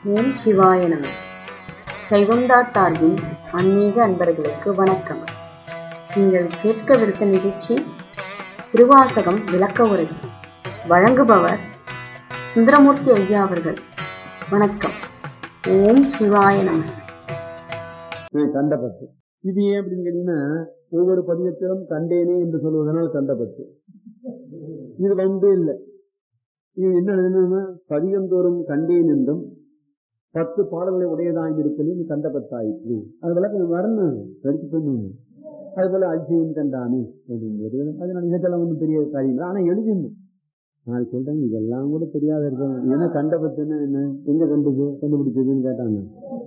ஓம் சிவாய நம சைவம்டா சார்பின் ஆன்மீக அன்பர்களுக்கு வணக்கம் நீங்கள் கேட்கவிருக்க நிகழ்ச்சி திருவாசகம் விளக்க உரை வழங்குபவர் சுந்தரமூர்த்தி ஐயா அவர்கள் வணக்கம் ஓம் சிவாய நம கண்டபத்து இது ஏன் அப்படின்னு கேட்டீங்கன்னா ஒவ்வொரு பதிகத்திலும் கண்டேனே என்று சொல்வதனால் கண்டபத்து இது வந்து இல்லை இது என்ன எழுதுனா பதிகந்தோறும் கண்டேன் என்றும் பத்து பாடல்களை உடையதாக இருக்கணும் இது கண்டபத்தாயிற்று அது விளக்கம் வரணும் படிச்சு பண்ணணும் அது போல அதிசயம் கண்டானே அப்படிங்கிறது அது நான் இதெல்லாம் ஒன்றும் பெரிய காரியம் இல்லை ஆனால் எழுதிடணும் நான் சொல்றேன் இதெல்லாம் கூட தெரியாத இருக்கணும் ஏன்னா கண்டபத்துன்னு என்ன எங்க கண்டுது கண்டுபிடிச்சதுன்னு கேட்டாங்க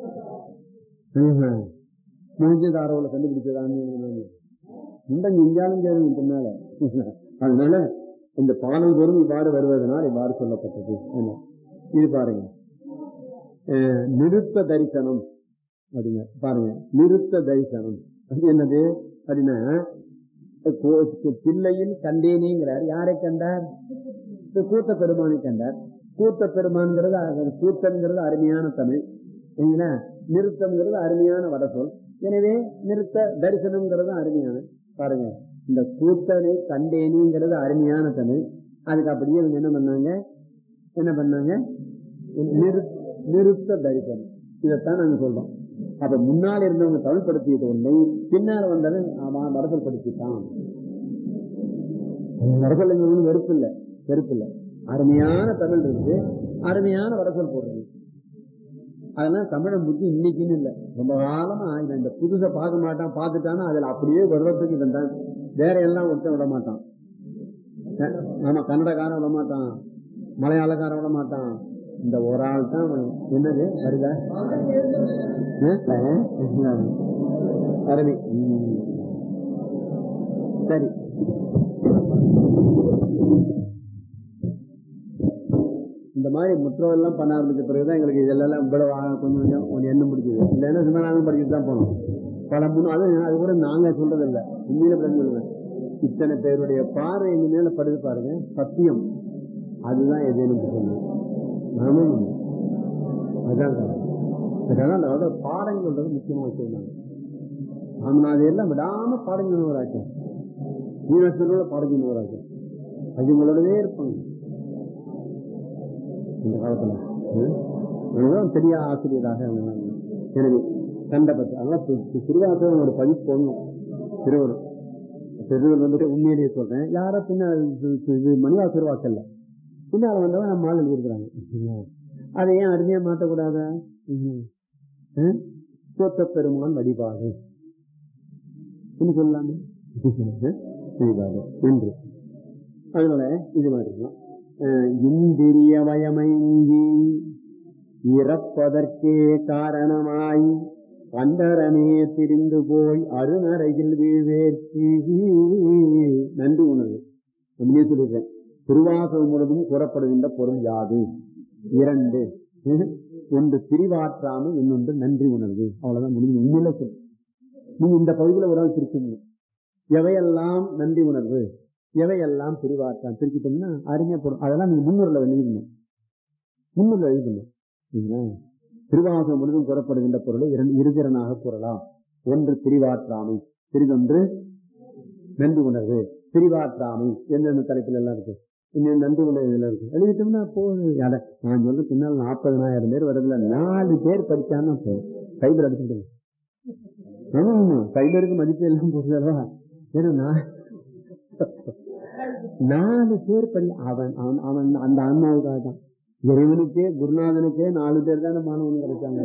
மூஞ்சதாரோவில் கண்டுபிடிச்சதான்னு முண்டம் எங்கேயாலும் சேரும் பின்னால அதனால இந்த பாடல் தோறும் இவ்வாறு வருவதனால் இவ்வாறு சொல்லப்பட்டது என்ன இது பாருங்க அஹ் நிறுத்த தரிசனம் அப்படிங்க பாருங்க நிறுத்த தரிசனம் அது என்னது அப்படின்னா கோ- பிள்ளையில் கண்டேனேங்கிறார் யாரை கண்டார் இந்த கூத்த பெருமானை கண்டார் கூத்த பெருமான்கிறது அது கூத்தங்கிறது அருமையான தமிழ் சரிங்களா நிறுத்தம்ங்கிறது அருமையான வடசொல் எனவே நிறுத்த தரிசனம்ங்கிறது அருமையான பாருங்க இந்த கூத்தனை கண்டேனிங்கிறது அருமையான தமிழ் அதுக்கு அப்படியே இவங்க என்ன பண்ணாங்க என்ன பண்ணாங்க நிறு- நிறுத்த தரிசனம் இதைத்தான் நாங்க சொல்றோம் அப்ப முன்னால் இருந்தவங்க தமிழ் படுத்தியது ஒன்றை பின்னால் வந்தவன் அவன் வடசொல் படுத்திட்டான் வடசொல் ஒன்றும் வெறுப்பு இல்லை வெறுப்பு இல்லை அருமையான தமிழ் இருக்கு அருமையான வடசொல் போடுறது அதனால தமிழை புத்தி இன்னைக்குன்னு இல்லை ரொம்ப காலமா இவன் இந்த புதுசை பார்க்க மாட்டான் பார்த்துட்டானா அதுல அப்படியே வர்றதுக்கு இவன் தான் வேற எல்லாம் ஒருத்தன் விட மாட்டான் அஹ் ஆமா கன்னடக்காரன் விட மாட்டான் மலையாளக்காரன் விட மாட்டான் இந்த ஒரு ஆள் தான் அவன். என்னது வருதா அஹ்? அஹ்? அருமை ம். சரி இந்த மாதிரி முற்றோதெல்லாம் பண்ண ஆரம்பிச்ச பிறகுதான் எங்களுக்கு இதெல்லாம் இவ்வளவு ஆ- கொஞ்சம் கொஞ்சம் கொஞ்சம் எண்ணம் பிடிச்சது இல்லைன்னா சும்மா நாங்களும் படிச்சுட்டு தான் போனோம் பல முன்னு அது அது கூட நாங்க சொல்றது இல்ல உண்மையில பதில் சொல்லுவேன் இத்தனை பேருடைய பார்வை எங்க மேல படுது பாருங்க சத்தியம் அதுதான் எதேனும் சொன்னேன் நானும் அதுதான் காரணம். இதெல்லாம் அதாவது பாடம் சொல்றது முக்கியமா வச்சிருந்தாங்க ராமநாதர் எல்லாம் விடாம பாடம் சொன்னவராச்சு யூனிவர்சிட்டியோட பாடம் சொன்னவராச்சு அதுங்களோடவே இருப்பாங்க இந்த காலத்துல ம்? இவங்கதான் பெரிய ஆசிரியராக அவங்க இருந்தாங்க. எனவே கண்டபத்து அதெல்லாம் தி- தி- திருவாசகம் ஒரு பதிப்பு போடணும் திருவள்ளுவர் திருவள்ளுவர் வந்துட்டு உண்மையிலேயே சொல்றேன் யாரோ பின்ன இது- இது மணிவா திருவாக்கல்ல பின்னால வந்தவன் நம்ம ஆள் எழுதியிருக்கிறாங்க அதை ஏன் அருமையா மாற்றக்கூடாதா தோத்த பெருமான் வழிபாடு என்ன சொல்லலாமே வழிபாடு என்று அதனால இது மாதிரி தான். அஹ் இந்திரிய வயமைங்கி இறப்பதற்கே காரணமாய் அந்தரமே திரிந்து போய் அருணரையில் வீழ்வேற்றி நன்றி உணர்வு அப்படியே சொல்லிருக்கேன் திருவாசகம் முழுவதும் கூறப்படுகின்ற பொருள் யாது இரண்டு ஒன்று பிரிவாற்றாமை இன்னொன்று நன்றி உணர்வு அவ்வளவுதான் முடிஞ்சு உண்மையில சொல் நீங்க இந்த பகுதியில் ஒரு ஆள் பிரிக்கணும் எவையெல்லாம் நன்றி உணர்வு எவையெல்லாம் பிரிவாற்றாம் பிரிக்கிட்டோம்னா அருமையா போடும் அதெல்லாம் நீங்க முன்னூறுல எழுதணும் முன்னூறுல எழுதணும் சரிங்களா? திருவாசகம் முழுதும் கூறப்படுகின்ற பொருளை இரண்டு இருதிறனாக கூறலாம் ஒன்று பிரிவாற்றாமை பிரிதொன்று நன்றி உணர்வு பிரிவாற்றாமை எந்தெந்த தலைப்பில் எல்லாம் இருக்கு இன்னும் நன்றி உணர்வு இதுல இருக்கு எழுதிட்டோம்னா போதும் யார நான் சொல்ற பின்னால் நாற்பதனாயிரம் பேர் வரதுல நாலு பேர் படிச்சான்னா போதும் கைபில் அடிச்சுட்டு ஆமா ஆமா கைபருக்கு மதிப்பு எல்லாம் போகுதல்வா ஏன்னா நான் நாலு பேர் படி அவன் அவன் அவன் அந்த ஆன்மாவுக்காக தான் இறைவனுக்கே குருநாதனுக்கே நாலு பேர் தானே மாணவன் கிடைச்சாங்க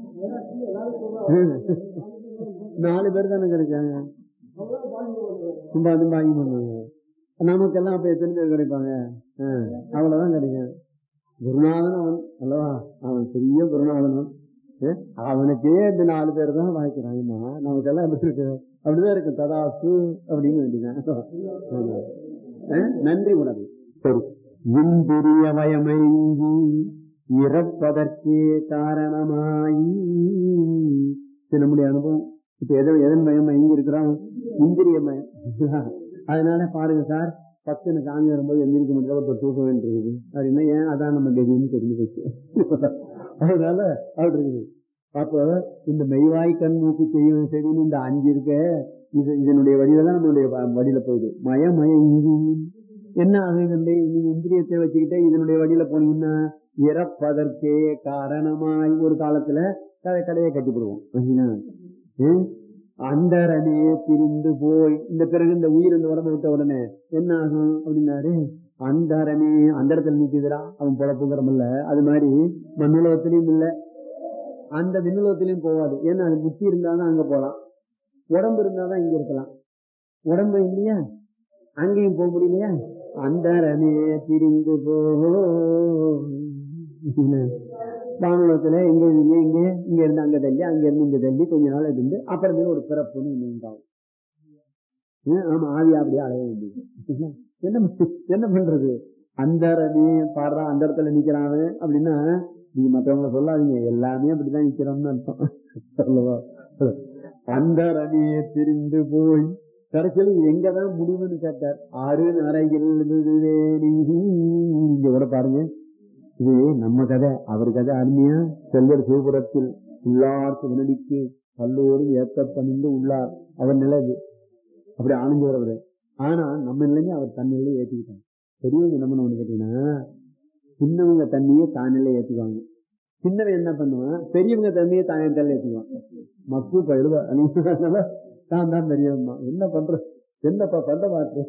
நாலு பேர் தானே கிடைச்சாங்க சும்மா அது வாங்கி பண்ணுவாங்க நமக்கெல்லாம் அப்ப எத்தனை பேர் கிடைப்பாங்க ஆ, அவ்வளவுதான் கிடைக்கும் குருநாதன் அவன் அல்லவா அவன் பெரிய குருநாதன் அவன். ஏ, அவனுக்கே இந்த நாலு பேர் தான் வாய்க்கிறாங்கன்னா நமக்கெல்லாம் எப்படி இருக்கு அப்படிதான் இருக்கு ததாசு அப்படின்னு வேண்டியதான் ஆ, நன்றி உணர்வு சரி இந்திரிய வயமைங்கி இறப்பதற்கே காரணமாயி இது நம்முடைய அனுபவம் இப்ப எதோ எதன் மயம் மயங்கி இருக்கிறோம் இந்திரிய மயம் அதனால பாருங்க சார் பத்துன்னு சாமி வரும்போது எந்திரிக்க முடியல ஒருத்தர் தூக்க வேண்டியிருக்குது அப்படின்னா ஏன் அதான் நம்ம கதின்னு தெரிஞ்சு போச்சு அதனால அப்படி இருக்குது அப்போ இந்த மெய்வாய் கண் மூக்கு செய்யும் செடின்னு இந்த அஞ்சு இருக்க இது இதனுடைய வழியில தான் நம்மளுடைய வ- வழியில போகுது மய மய இஞ்சி என்ன ஆகுது நீங்க இந்திரியத்தை வச்சுக்கிட்டே இதனுடைய வழியில போனீங்கன்னா இறப்பதற்கே காரணமாய் ஒரு காலத்துல கடை கடையை கட்டிவிடுவோம் அந்தரனே பிரிந்து போய் இந்த பிறகு இந்த உயிர் இந்த உடம்பு விட்ட உடனே என்ன ஆகும் அப்படின்னாரு அந்தரனே அந்த இடத்துல நிக்குதுடா அவன் பொழப்புங்கிறமில்ல அது மாதிரி மண்ணுலகத்திலையும் இல்ல அந்த விண்ணுலகத்திலையும் போகாது ஏன்னா அது புத்தி இருந்தாதான் அங்க போலாம் உடம்பு இருந்தாதான் இங்க இருக்கலாம் உடம்பு இல்லையா அங்கேயும் போக முடியலையா அந்தரனே பிரிந்து போ வானுலகத்துல இங்க இருந்து இங்க இங்க இருந்து அங்க தள்ளி அங்க இருந்து இங்க தள்ளி கொஞ்ச நாள் இருந்து அப்புறமேல ஒரு பிறப்புன்னு ஒண்ணு உண்டாகும் ஏன்? ஆமா ஆவி அப்படியே அலைய வேண்டியது என்ன பண்றது? என்ன பண்றது அந்த நீ பாடுறா அந்த இடத்துல நிக்கிறான் அவன் அப்படின்னா நீங்க மத்தவங்கள சொல்லாதீங்க எல்லாமே அப்படிதான் நிக்கிறோம்னு அர்த்தம் சொல்லவா அந்த ரணியை திரிந்து போய் கடைசியில் எங்கதான் முடிவுன்னு கேட்டார் அரு நரையில் விழுவேனி. இங்க கூட பாருங்க இது நம்ம கதை அவர் கதை அருமையா செல்வர் சிவபுரத்தில் உள்ளார்க்கு வினடிக்கு பல்லோரும் ஏத்த பணிந்து உள்ளார் அவர் நிலை இது அப்படி ஆனந்து வரவர் ஆனா நம்ம நிலைமை அவர் தன் நிலையை ஏற்றிக்கிட்டாங்க பெரியவங்க என்ன பண்ணுவாங்க கேட்டீங்கன்னா சின்னவங்க தண்ணியை தான் நிலையை ஏற்றுவாங்க சின்னவன் என்ன பண்ணுவான் பெரியவங்க தண்ணியை தான் என் தள்ள ஏற்றுவான் மக்கு பழுவ அதனால தான் தான் பெரியவன் தான் என்ன பண்ற என்னப்பா பண்ண மாட்டேன்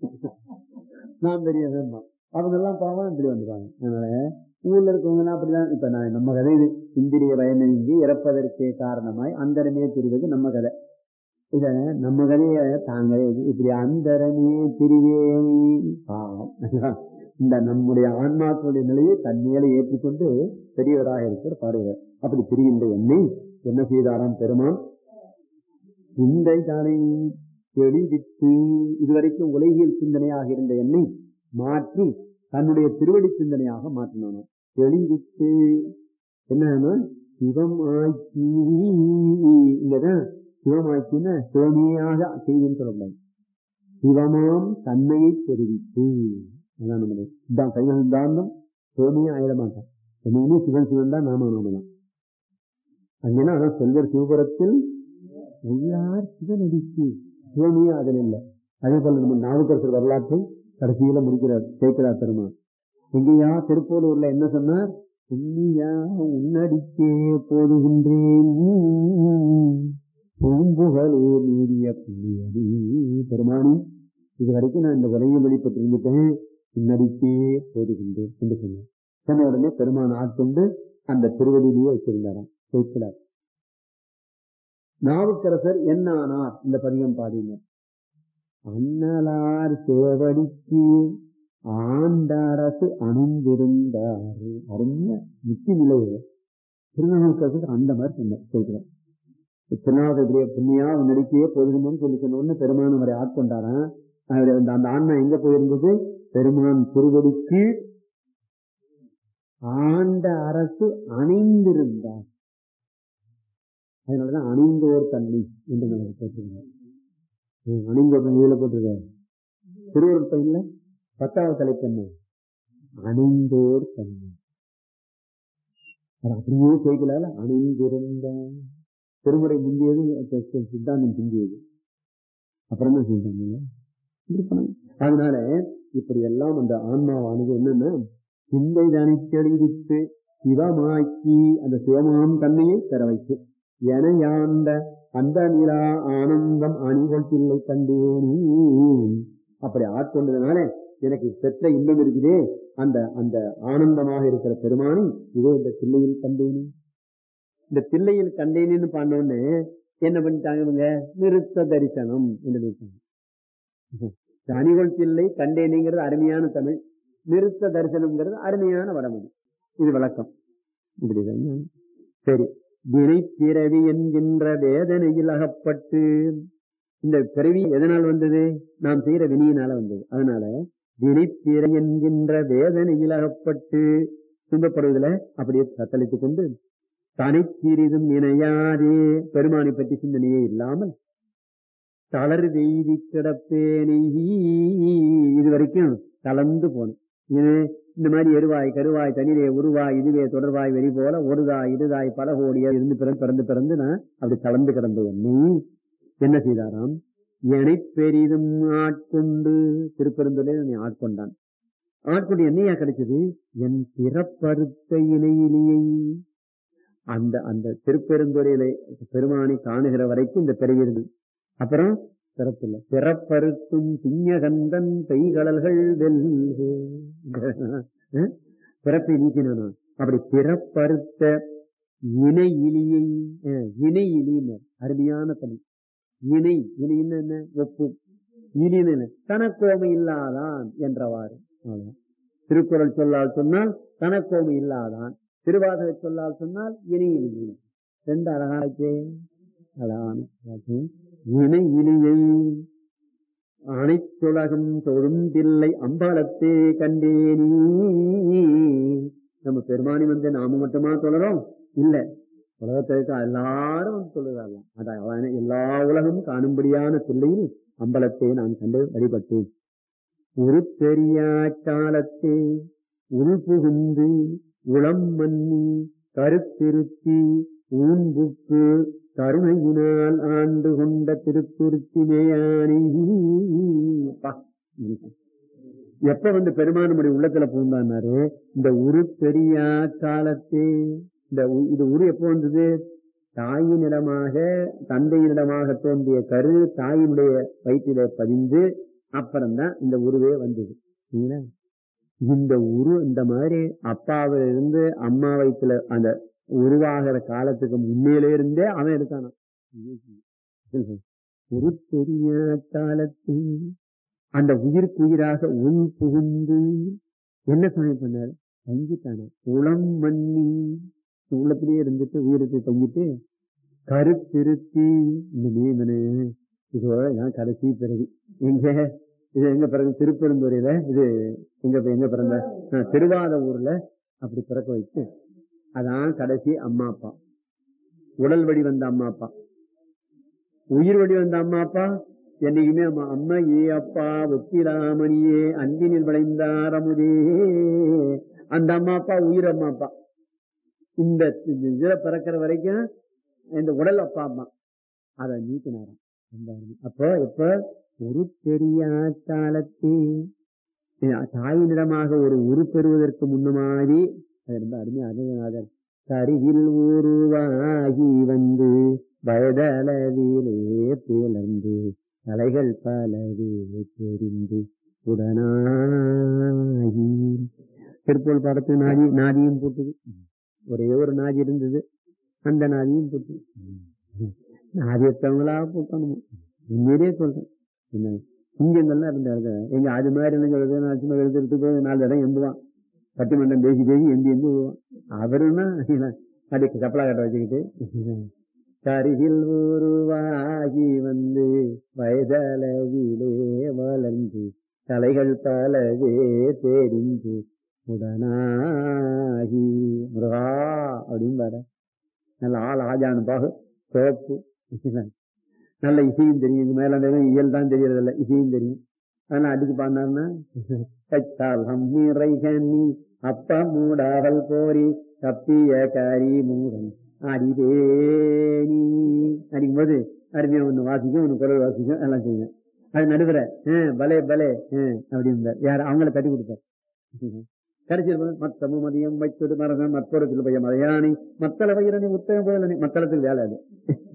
நான் பெரியவன் தான் அவங்க எல்லாம் பாவம் இப்படி வந்துருவாங்க அதனால ஊர்ல இருக்கவங்க அப்படிதான் இப்ப நான் நம்ம கதை இது இந்திரிய பயனின்றி இறப்பதற்கே காரணமாய் அந்தரமே தெரிவது நம்ம கதை இத நம்ம கதைய தாங்க இப்படி அந்தரமே திரிவேணி பாவம் இந்த நம்முடைய ஆன்மாக்களுடைய நிலையை தன்மையில ஏற்றிக்கொண்டு பெரியவராக இருக்கிற பாடுகிறார் அப்படி பிரிகின்ற எண்ணெய் என்ன செய்தாராம் பெருமான் இந்த தானை தெளிவித்து இதுவரைக்கும் உலகியல் சிந்தனையாக இருந்த எண்ணெய் மாற்றி தன்னுடைய திருவடி சிந்தனையாக மாற்றினான தெளிவித்து என்னன்னா சிவமாக்கி இங்கதான் சிவமாக்கின சிவமையாக செய்தின்னு சொல்லக்கூடாது சிவமாம் தன்மையை தெரிவித்து அதான் நம்முடைய இதான் சைவ சித்தாந்தம் சிவமையே ஆயிட மாட்டான் என்னையுமே சிவன் சிவன் தான் நாம நாம தான் அங்கன்னா அதான் செல்வர் சிவபுரத்தில் உள்ளார் சிவனடிக்கு சிவமையே அதில் இல்லை அதே போல நம்ம நாவுக்கரசர் வரலாற்றை கடைசியில முடிக்கிறார் சேர்க்கிறார் பெருமா எங்கேயா திருப்பூரூர்ல என்ன சொன்னார் புண்ணியா உன்னடிக்கே போதுகின்றேன் பூம்புகளே நீடிய புண்ணியடி பெருமானி இது வரைக்கும் நான் இந்த உரையை வெளிப்பட்டு இருந்துட்டேன் உன்னடிக்கே போதுகின்றேன் என்று சொன்னார் சொன்ன உடனே பெருமான் ஆட்கொண்டு அந்த திருவடியிலேயே வச்சிருந்தாராம் சேர்க்கிறார் நாவுக்கரசர் என்ன ஆனார் இந்த பதிகம் பாடினார் அன்னலார் சேவடிக்கு ஆண்டரசு அணிந்திருந்தார் அருமையா முக்கிய நிலை திருநாவுக்கரசர் அந்த மாதிரி சொன்னார் சேர்க்கிறார் திருநாவுக்கரிய புண்ணியா நடிக்கையே போதுங்கன்னு சொல்லி சொன்ன உடனே பெருமான் அவரை ஆட்கொண்டாராம் அவரு அந்த அந்த ஆன்மா எங்க போயிருந்தது பெருமான் திருவடிக்கு ஆண்ட அரசு அணிந்திருந்தார் அதனாலதான் அணிந்தோர் தன்மை என்று நமக்கு போட்டிருந்தார் அணிந்தோர் இதுல போட்டிருக்காரு திருவருட் பையன்ல பத்தாவது தலைப்பு என்ன அணிந்தோர் தன்மை அது அப்படியே சேர்க்கலால அணிந்திருந்த திருமுறை முந்தியது சித்தாந்தம் பிந்தியது அப்புறம் என்ன செஞ்சாங்க அதனால இப்படி எல்லாம் அந்த ஆன்மாவானது என்னன்னா சிந்தை தானே தெளிவித்து சிவமாக்கி அந்த சிவமாம் தன்மையை பெற வைத்து என யாண்ட அந்த நிலா ஆனந்தம் அணிகொள்பில்லை கண்டேனி அப்படி ஆட்கொண்டதுனால எனக்கு பெற்ற இன்பம் இருக்குதே அந்த அந்த ஆனந்தமாக இருக்கிற பெருமானி இதோ இந்த தில்லையில் கண்டேனி இந்த தில்லையில் கண்டேனின்னு பாண்டோன்னு என்ன பண்ணிட்டாங்க இவங்க நிறுத்த தரிசனம் என்று நிறுத்தாங்க அணிகொள் தில்லை கண்டேனிங்கிறது அருமையான தமிழ் நிறுத்த தரிசனம்ங்கிறது அருமையான வடமொழி இது விளக்கம் இப்படிதான் சரி வினை பிறவி என்கின்ற வேதனையில் அகப்பட்டு இந்த பிறவி எதனால் வந்தது நாம் செய்யற வினியினால வந்தது அதனால வினைப்பிறை என்கின்ற வேதனையில் அகப்பட்டு துன்பப்படுவதில் அப்படியே தத்தளித்துக் கொண்டு தனி சிறிதும் இணையாதே பெருமானை பற்றி சிந்தனையே இல்லாமல் தளர் வெய்தி கிடப்பேனை இது வரைக்கும் தளர்ந்து போனேன் இது இந்த மாதிரி எருவாய் கருவாய் தனிலே உருவாய் இதுவே தொடர்வாய் வெளி போல ஒருதாய் இருதாய் பல கோடியா இருந்து பிறந்து பிறந்து பிறந்து நான் அப்படி கலந்து கிடந்த எண்ணி என்ன செய்தாராம் எனை பெரிதும் ஆட்கொண்டு திருப்பெருந்துரை என்னை ஆட்கொண்டான் ஆட்கொண்டு என்னையா கிடைச்சது என் பிறப்பறுத்த இணையிலேயே அந்த அந்த திருப்பெருந்துறையில பெருமானை காணுகிற வரைக்கும் இந்த பிறவி இருந்தது அப்புறம் பிறப்பில்லை பிறப்பறுக்கும் திஞ்சகந்தன் பெய்கடல்கள் வெல்கு அஹ்? பிறப்பை நீக்கினானா அப்படி பிறப்பறுத்த இணை இலியை அஹ், இணை இலியினர் அருமையான தமிழ் இணை இணைன்னு என்ன ஒப்பு இலின்னு என்ன தனக்கோமை இல்லாதான் என்றவாறு அவ்வளவுதான். திருக்குறள் சொல்லால் சொன்னால் தனக்கோமை இல்லாதான் திருவாசக சொல்லால் சொன்னால் இணை இலி ரெண்டு அழகாச்சே அழகான வாக்கு. இணை இலியை அனைத்துலகம் தொழும்பில்லை அம்பாளத்தே கண்டேனி நம்ம பெருமானி வந்து நாம மட்டுமா தொழறோம் இல்ல உலகத்திற்கு எல்லாரும் வந்து தொழுதாரலாம் அதான் எல்லா உலகம் காணும்படியான பிள்ளையில் அம்பலத்தை நான் கண்டு வழிபட்டேன் ஒரு பெரியா காலத்தே உள் புகுந்து உளம் மன்னி கருத்திருத்தி ஊன்புக்கு கருணையினால் ஆண்டு கொண்ட திருத்துருத்தினேயானி அப்பா, எப்ப வந்து பெருமான் நம்முடைய உள்ளத்துல பூந்தானாரு இந்த உரு பெரியா காலத்தே இந்த உ- இது உரு எப்போ வந்தது தாயினிடமாக தந்தையினிடமாக தோன்றிய கரு தாயினுடைய வயிற்றில பதிந்து அப்புறம்தான் இந்த உருவே வந்தது சரிங்களா? இந்த உரு இந்த மாதிரி அப்பாவில இருந்து அம்மா வயிற்றுல அந்த உருவாகிற காலத்துக்கு முன்னிலே இருந்தே அவன் எடுத்தானான் ஒரு பெரிய காலத்தில் அந்த உயிருக்கு உயிராக உள் புகுந்து என்ன சமயம் பண்ணாரு தங்கிட்டான உளம் மண்ணி உள்ளத்திலேயே இருந்துட்டு உயிருக்கு தங்கிட்டு கருத்திருத்தி இந்த நீந்தனு இதோட நான் கடைசி பிறகு எங்க இது எங்க பிறகு திருப்பெருந்துறையில இது எங்க எங்க பிறந்த ஆ, திருவாத ஊர்ல அப்படி பிறக்க வச்சு அதான் கடைசி அம்மா அப்பா உடல் வழி வந்த அம்மா அப்பா உயிர் வழி வந்த அம்மா அப்பா என்னைக்குமே அம்மா அம்மா ஏ அப்பா ஒப்பிலாமணியே அன்பினில் விளைந்தார் அமுதே அந்த அம்மா அப்பா உயிர் அம்மா அப்பா இந்த இந்த இதுல பிறக்கிற வரைக்கும் இந்த உடல் அப்பா அம்மா அதை நீக்கினாராம் அந்த அருமை. அப்போ இப்ப ஒரு பெரியா காலத்தே தாயினிடமாக ஒரு உரு பெறுவதற்கு முன்னமாதி அது ரொம்ப அருமையா அருமையாதர் கருவில் உருவாகி வந்து வயதளவிலே பிளந்து தலைகள் பலவே தெரிந்து உடனாகி திருப்பூர் பாடத்து நாடி நாடியும் போட்டுது ஒரே ஒரு நாடி இருந்தது அந்த நாடியும் போட்டு நாதியத்தவங்களா போட்டணும் உண்மையிலே சொல்றேன் என்ன சிங்கங்கள்லாம் இருந்தாங்க எங்க அது மாதிரி என்ன சொல்றது நான் சும்மா எழுதுறதுக்கு போய் நாலு இடம் எம்புவான் பட்டிமன்றம் பேசி பேசி எம்பி எம்பி விடுவான் அவருன்னா அப்படி கப்பலா கட்ட வச்சுக்கிட்டு கருகில் உருவாகி வந்து வயதளவிலே வளர்ந்து தலைகள் பலவே தெரிந்து உடனாகி முருகா அப்படின்னு பாரு நல்ல ஆள் ஆஜானு பாகு சிவப்பு நல்ல இசையும் தெரியும் இது மேல அந்த இயல் தான் தெரியறது இல்ல இசையும் தெரியும் அதனால அடிச்சு பாடினாருன்னா கச்சாலம் நிறைகனி அப்ப மூடாவல் போரி கப்பிய கரி மூடன் அடிதேனி அடிக்கும் போது அருமையா ஒண்ணு வாசிக்கும் ஒண்ணு குரல் வாசிக்கும் எல்லாம் செய்யும் அது நடுவுற "ஆ, பலே பலே ஆ" அப்படின்பார் யார் அவங்கள தட்டி கொடுப்பார் கடைசியில் மத்தமும் மதியம் வைத்தொடு மரதம் மற்றொரு பையன் மலையாணி மத்தள வயிறணி உத்தம புயலணி மத்தளத்தில் வேலை அது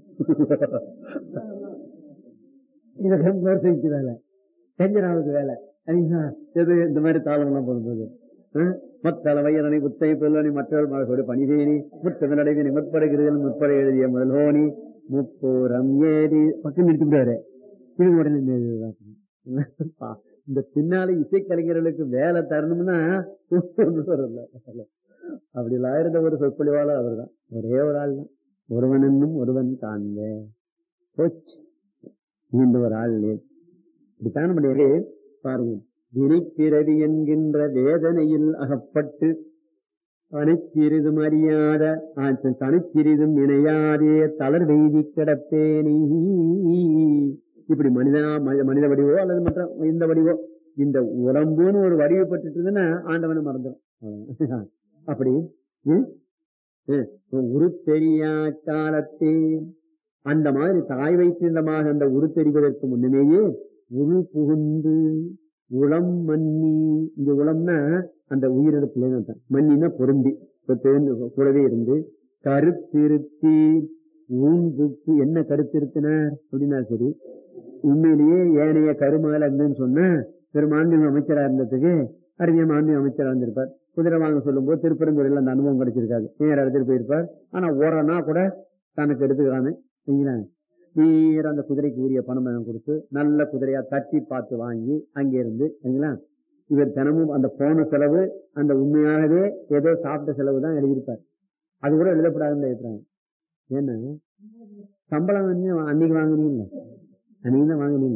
இது வருஷத்துக்கு வேலை செஞ்சனாவுக்கு வேலை சரிங்களா? எது இந்த மாதிரி தாளம் எல்லாம் போடும்போது மத்தள வயிறணி உத்தை புயலணி மற்றொரு மழகோடு பணிதேனி முத்தமிழ் நடைவினை முற்படுகிறதில் முற்பட எழுதிய முதல்ஹோனி முப்பூரம் ஏறி பக்கம் நிறுத்திவிடுவாரு இது உடனே இந்த இது வாசிக்கணும். பா, இந்த பின்னால இசைக்கலைஞர்களுக்கு வேலை தரணும்னா ஒண்ணும் வரல. அப்படிலாம் இருந்த ஒரு சொற்பொழிவாளர் அவர்தான் ஒரே ஒரு ஆள் தான் ஒருவன் என்னும் ஒருவன் காண்க போச்சு இந்த ஒரு ஆள் இல்லை. இப்படித்தான் நம்முடைய பாருங்க வினைப்பிறவி என்கின்ற வேதனையில் அகப்பட்டு அனைத்திரிதும் அறியாத தனிச்சிறிதும் இணையாதே தளர் வெய்தி கிடப்பேனே இப்படி மனிதனா மனித- மனித வடிவோ அல்லது மற்ற இந்த வடிவோ இந்த உடம்புன்னு ஒரு வடிவு பெற்றுட்டுதுன்னா ஆண்டவனை மறந்துடும் அவ்வளவுதான். அப்படி ம்? ம். உரு தெரியா காலத்தே அந்த மாதிரி தாய் வைத்திருந்தமாக அந்த உரு தெரிவதற்கு முன்னமேயே உள் புகுந்து உளம் மன்னி இங்க உளம்னா அந்த உயிரிழப்புல மன்னினா பொருந்தி இப்ப தேர்ந்து கூடவே இருந்து கருத்திருத்தி ஊன்புக்கு என்ன கருத்திருத்தினார் அப்படின்னா சரி உண்மையிலேயே ஏனைய கருமகள் என்னன்னு சொன்னா பெரு மாண்புமிகு அமைச்சரா இருந்ததுக்கு அருமையா மாண்புமிகு அமைச்சரா இருந்திருப்பார் குதிரை வாங்க சொல்லும் போது திருப்பரங்குறையில் அந்த அனுபவம் கிடைச்சிருக்காது நேர எடுத்துட்டு போயிருப்பார் ஆனா ஓரனா கூட தனக்கு எடுத்துக்கிறானே சரிங்களா நீர் அந்த குதிரைக்கு உரிய பணம் எல்லாம் கொடுத்து நல்ல குதிரையா தட்டி பார்த்து வாங்கி அங்கே இருந்து சரிங்களா இவர் தினமும் அந்த போன செலவு அந்த உண்மையாகவே ஏதோ சாப்பிட்ட செலவு தான் எழுதியிருப்பார் அது கூட எழுதப்படாதுன்னு எழுதுறாங்க ஏன்னா சம்பளம் வந்து அன்னைக்கு வாங்குனீங்க அன்னைக்கு தான் வாங்குனீங்க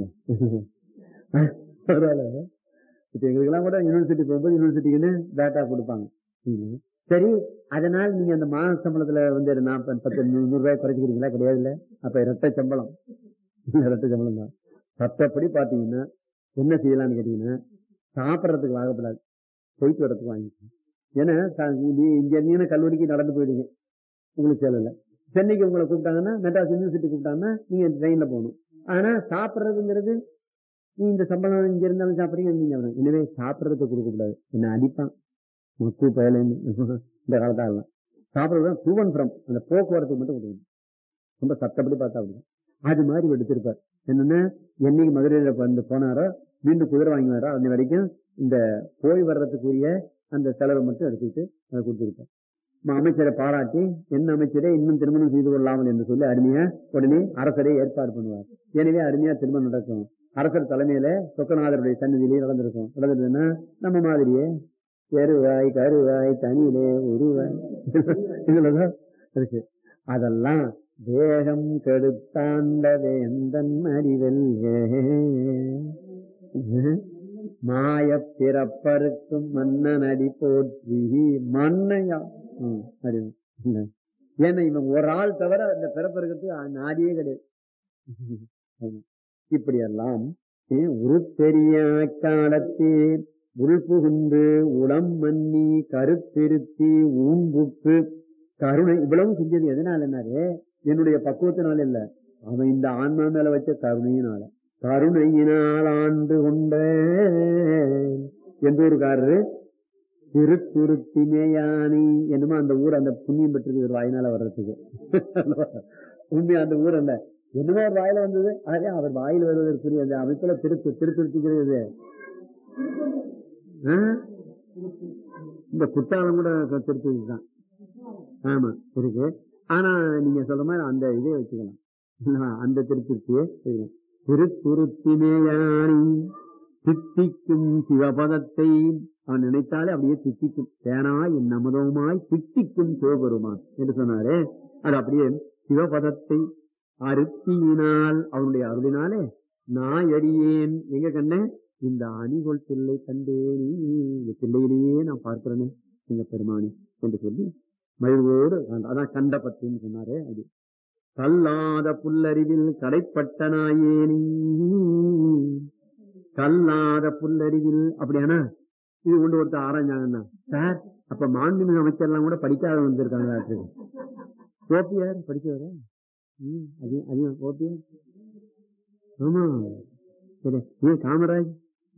பரவாயில்ல இப்ப எங்களுக்கெல்லாம் கூட யூனிவர்சிட்டி போகும்போது யூனிவர்சிட்டிக்குன்னு டேட்டா கொடுப்பாங்க ம். சரி அதனால் நீங்க அந்த மாத சம்பளத்துல வந்து நாற்பது பத்து நூறு நூறு ரூபாய் குறைச்சிக்கிறீங்களா கிடையாது இல்ல அப்ப இரட்டை சம்பளம் இரட்டை சம்பளம் தான் சட்டப்படி பாத்தீங்கன்னா என்ன செய்யலாம்னு கேட்டீங்கன்னா சாப்பிடறதுக்கு வாங்கப்படாது போயிட்டு வரதுக்கு வாங்கிக்கணும் ஏன்னா சா- நீ இங்க இருந்தீங்கன்னா கல்லூரிக்கு நடந்து போயிடுங்க உங்களுக்கு செலவுல சென்னைக்கு உங்களை கூப்பிட்டாங்கன்னா மெட்ராஸ் யூனிவர்சிட்டி கூப்பிட்டாங்கன்னா நீங்க ட்ரெயின்ல போகணும் ஆனா சாப்பிடுறதுங்கிறது நீ இந்த சம்பளம் இங்க இருந்தாலும் சாப்பிடுறீங்க நீங்க சாப்பிடுங்க. எனவே சாப்பிடுறதுக்கு கொடுக்க கூடாது என்ன அடிப்பான் மக்கு பயல இந்த காலத்தால சாப்பிடுறது டூவன் ஃப்ரம் அந்த போக்குவரத்துக்கு மட்டும் கொடுக்கணும் ரொம்ப சட்டப்படி பார்த்தா அப்படி அது மாதிரி எடுத்திருப்பார் என்னன்னா என்னைக்கு மதுரையில வந்து போனாரோ மீண்டும் குதிரை வாங்கி வரோ அது வரைக்கும் இந்த போய் வர்றதுக்குரிய அந்த செலவை மட்டும் எடுத்துக்கிட்டு அதை கொடுத்திருப்பார் ம- அமைச்சரை பாராட்டி என்ன அமைச்சரே இன்னும் திருமணம் செய்து கொள்ளாமல் என்று சொல்லி அருமையா உடனே அரசரை ஏற்பாடு பண்ணுவார் எனவே அருமையா திருமணம் நடக்கும் அரசர் தலைமையில சொக்கநாதருடைய சன்னதியிலே நடந்திருக்கும் நடந்ததுன்னா நம்ம மாதிரியே எருவாய் கருவாய் தனியிலே உருவாய் இதுலதான் இருக்கு அதெல்லாம் வேகம் கெடுத்தாண்ட வேந்தன் அறிவெல்லே மாய பிறப்பருக்கும் மன்னன் அடி போற்றி மன்னையா ம், அறிவு. இல்ல. ஏன்னா இவன் ஒரு ஆள் தவிர அந்த பிறப்பருக்கிறதுக்கு நாடியே கிடையாது ஆமா. இப்படியெல்லாம் உரு தெரிய காலத்தே உள் புகுந்து உளம் மன்னி கருத்திருத்தி ஊன்புக்கு கருணை இவ்வளவு செஞ்சது எதனால என்னாரு என்னுடைய பக்குவத்தினால இல்ல அவன் இந்த ஆன்மா மேல வச்ச கருணையினால கருணையினால் ஆண்டு கொண்ட எந்த ஊருக்காரரு திருத்துருத்திமேயானி என்னமோ அந்த ஊர் அந்த புண்ணியம் பெற்றது ஒரு வாயினால வர்றதுக்கு உண்மையா அந்த ஊர் அல்ல என்னமோ ஒரு வாயில வந்தது அதே அவர் வாயில் வருவதற்குரிய அந்த அமைப்புல திருத்து திருத்துருத்திக்கிறது ஆ? இந்த குற்றாலம் கூட திருப்பதி தான் ஆமா இருக்கு ஆனா நீங்க சொல்ற மாதிரி அந்த இதே வச்சுக்கலாம் இல்லையா? அந்த திருத்திருத்தியே செய்யலாம் திருத்துருத்திமேயானி தித்திக்கும் சிவபதத்தை அவன் நினைத்தாலே அப்படியே தித்திக்கும் தேனாய் என் அமுதவுமாய் தித்திக்கும் சிவபெருமான் என்று சொன்னாரே அது அப்படியே சிவபதத்தை அருத்தியினால் அவனுடைய அருளினாலே நான் அடியேன் எங்க கண்டேன் இந்த அணிகொள் பிள்ளை கண்டேனே இந்த பிள்ளையிலேயே நான் பார்க்கிறேனே எங்க பெருமானி என்று சொல்லி மகிழ்வோடு அதான் கண்ட பத்துன்னு சொன்னாரே அது கல்லாத புல்லறிவில் கடைப்பட்ட நாயேனி கல்லாத புல்லறிவில் அப்படியானா இது கொண்டு ஒருத்தர் ஆராய்ஞ்சாங்கன்னா சார் அப்ப மாண்புமிகு அமைச்சர்லாம் கூட படிக்காத வந்திருக்காங்க ஓபியார் படிச்சவரா ம், அது அது ஓபியார் ஆமா சரி ஏன் காமராஜ்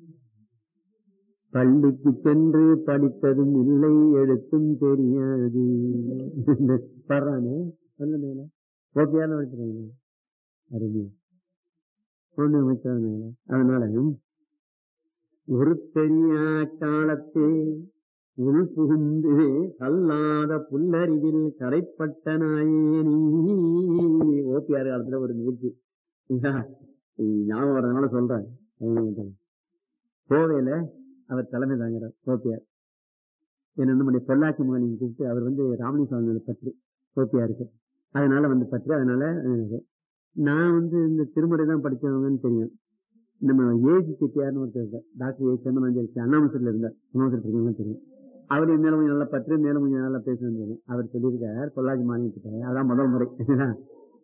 பள்ளிக்கு சென்று படித்ததும் இல்லை எழுத்தும் தெரியாது பாடுறானே சொல்லுங்க ஓபியார் படிச்சிருக்காங்க அருமை ஒண்ணு அமைச்சாங்க அதனால ஒரு தெரியா காலத்தே உள் புகுந்து கல்லாத புல்லறிவில் கரைப்பட்ட நாயேனி ஓபியார் காலத்துல ஒரு நிகழ்ச்சி சரிங்களா? இது ஞாபகம் வரதுனால சொல்றேன் கோவையில அவர் தலைமை தாங்கிறார் ஓபியார் என்ன நம்முடைய பொள்ளாச்சி மகனையும் கூப்பிட்டு அவர் வந்து ராமணி சுவாமியோட பற்று ஓபியாருக்கு அதனால வந்து பற்று அதனால எனக்கு. நான் வந்து இந்த திருமுறை தான் படிச்சவங்கன்னு தெரியும் நம்ம ஏஜி செட்டியார்னு ஒருத்தர் இருக்கார் டாக்டர் ஏ சந்தனாஞ்சலி அண்ணாமசூர்ல இருந்தார் அண்ணாமசூர் இருக்கவங்களும் தெரியும் அவர் மேல கொஞ்சம் நல்லா பற்று மேல கொஞ்சம் நல்லா பேசணும் அவர் சொல்லியிருக்கார் பொள்ளாச்சி மாநிலத்துக்கு அதான் முதல் முறை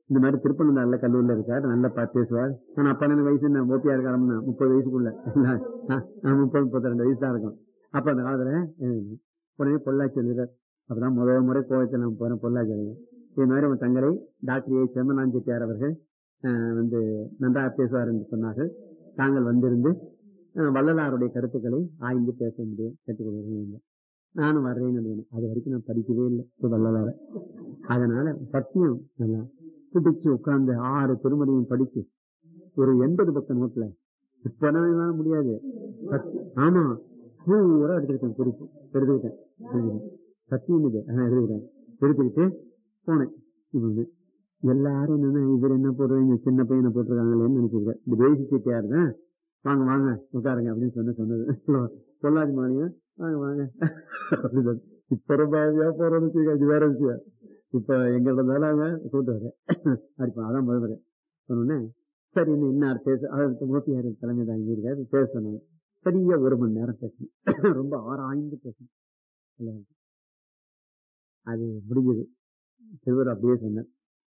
இந்த மாதிரி திருப்பனந்தாள்ல கல்லூரில இருக்காரு நல்லா பார்த்து பேசுவார் ஆனா அப்ப எனக்கு வயசு என்ன ஓப்பியா இருக்காருன்னா முப்பது வயசுக்குள்ள நான் முப்பது முப்பத்தி ரெண்டு வயசு தான் இருக்கும் அப்ப அந்த காலத்துல அஹ், உடனே பொள்ளாச்சி எழுதுறார் அப்பதான் முதல் முறை கோவத்தில் நான் போறேன் பொள்ளாச்சி எழுதுறேன் இது மாதிரி உன் தங்களை டாக்டர் ஏ செம்மனான் செட்டியார் அவர்கள் அஹ், வந்து நன்றாக பேசுவார் என்று சொன்னார்கள் தாங்கள் வந்திருந்து அஹ், வள்ளலாருடைய கருத்துக்களை ஆய்ந்து பேச முடியும் கேட்டுக்கொள்கிறேன் நானும் வர்றேன்னு எழுதினேன். அது வரைக்கும் நான் படிக்கவே இல்லை இப்ப வள்ளலார அதனால சத்தியம் நல்லா பிடிச்சு உட்கார்ந்து ஆறு திருமணியும் படிச்சு ஒரு எண்பது பக்கம் நோட்ல இப்ப என்னால முடியாது சத்தி- ஆமா பூரா எடுத்துக்கிட்டேன் குறிப்பு எடுத்துக்கிட்டேன் எழுதினேன். சத்தியம் இது ஆனா எழுதுகிறேன் எடுத்துக்கிட்டு போனேன் இவங்க எல்லாரும் என்னன்னா இவர் என்ன போடுறீங்க சின்ன பையனை போட்டிருக்காங்களேன்னு நினைச்சிருக்கேன் இந்த பேசி சீட்டியார் தான் வாங்க வாங்க உட்காருங்க அப்படின்னு சொன்ன சொன்னது பொள்ளாச்சி மாநிலம் வாங்க வாங்க அப்படிதான். இப்ப ரொம்ப வியாபாரம் வச்சுக்க இது வேற விஷயம் இப்ப எங்க இருந்தாலும் அவங்க கூட்டு வரேன் அடிப்பா அதான் முதல்வர் சொன்னோன்னே சரி இன்னும் இன்னார் பேச அதற்கு மோப்பியார் தலைமை தாங்கி இருக்காரு பேச சொன்னாங்க சரியா ஒரு மணி நேரம் பேசணும் ரொம்ப ஆராய்ந்து பேசணும் நல்லா இருக்கு. அது முடிஞ்சது சிறுவர் அப்படியே சொன்னார்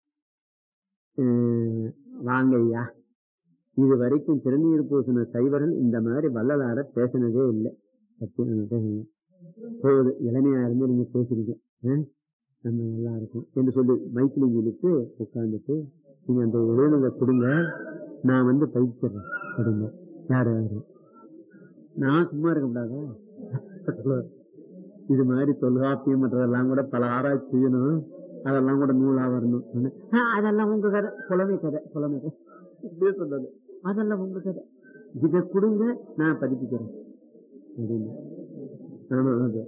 அஹ், வாங்க ஐயா இது வரைக்கும் திருநீர் பூசின சைவர்கள் இந்த மாதிரி வள்ளலார பேசினதே இல்லை சத்தியம் நான் பேசுனேன். போகுது இளமையா இருந்து நீங்க பேசுறீங்க ஆ? நம்ம நல்லா இருக்கும் என்று சொல்லி மைக்கில் இழுத்து உட்கார்ந்துட்டு நீங்க அந்த எழுதுனதை கொடுங்க நான் வந்து பயிற்சிடுறேன் கொடுங்க யாரு யாரு நான் சும்மா இருக்க கூடாதா இது மாதிரி தொல்காப்பியம் மற்றதெல்லாம் கூட பல ஆராய்ச்சி செய்யணும் அதெல்லாம் கூட நூலா வரணும் சொன்னேன். ஆ, அதெல்லாம் உங்க கதை புலமை கதை புலமை கதை இப்படியே சொன்னது அதெல்லாம் உங்க கதை இதை கொடுங்க நான் பதிப்பிக்கிறேன் அப்படின்னு ஆமா, அது.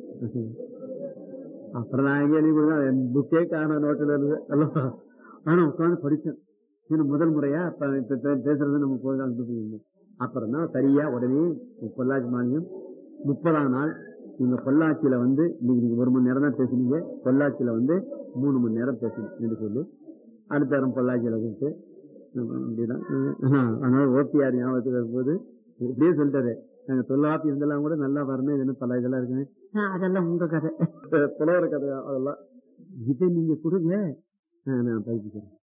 அப்புறம் நான் எங்க எழுதி கொடுத்தா புக்கே காண நோட்டில் இருந்து அல்லவா ஆனா உட்காந்து படிச்சேன் இது முதல் முறையா அப்ப இப்ப பே- பேசுறது நம்ம போய் அப்புறம் தான் சரியா உடனே பொள்ளாச்சி மானியம் முப்பதாம் நாள் நீங்க பொள்ளாச்சியில வந்து இன்னைக்கு நீங்க ஒரு மணி நேரம் தான் பேசுனீங்க பொள்ளாச்சியில வந்து மூணு மணி நேரம் பேசணும் என்று சொல்லி அடுத்த வாரம் பொள்ளாச்சியில கூப்பிட்டு ஆமா, இப்படிதான் ஆஹ், அதனால ஓபிஆர் ஞாபகத்துக்கு வரும்போது இப்படியே சொல்லிட்டாரு நாங்க தொல்லாப்பி இதெல்லாம் கூட நல்லா வரணும் இது என்ன பல இதெல்லாம் இருக்குன்னு ஆஹ், அதெல்லாம் உங்க கதை புலவர கதை அதெல்லாம் இதை நீங்க கொடுங்க ஆஹ், நான் பயிற்சிக்கிறேன்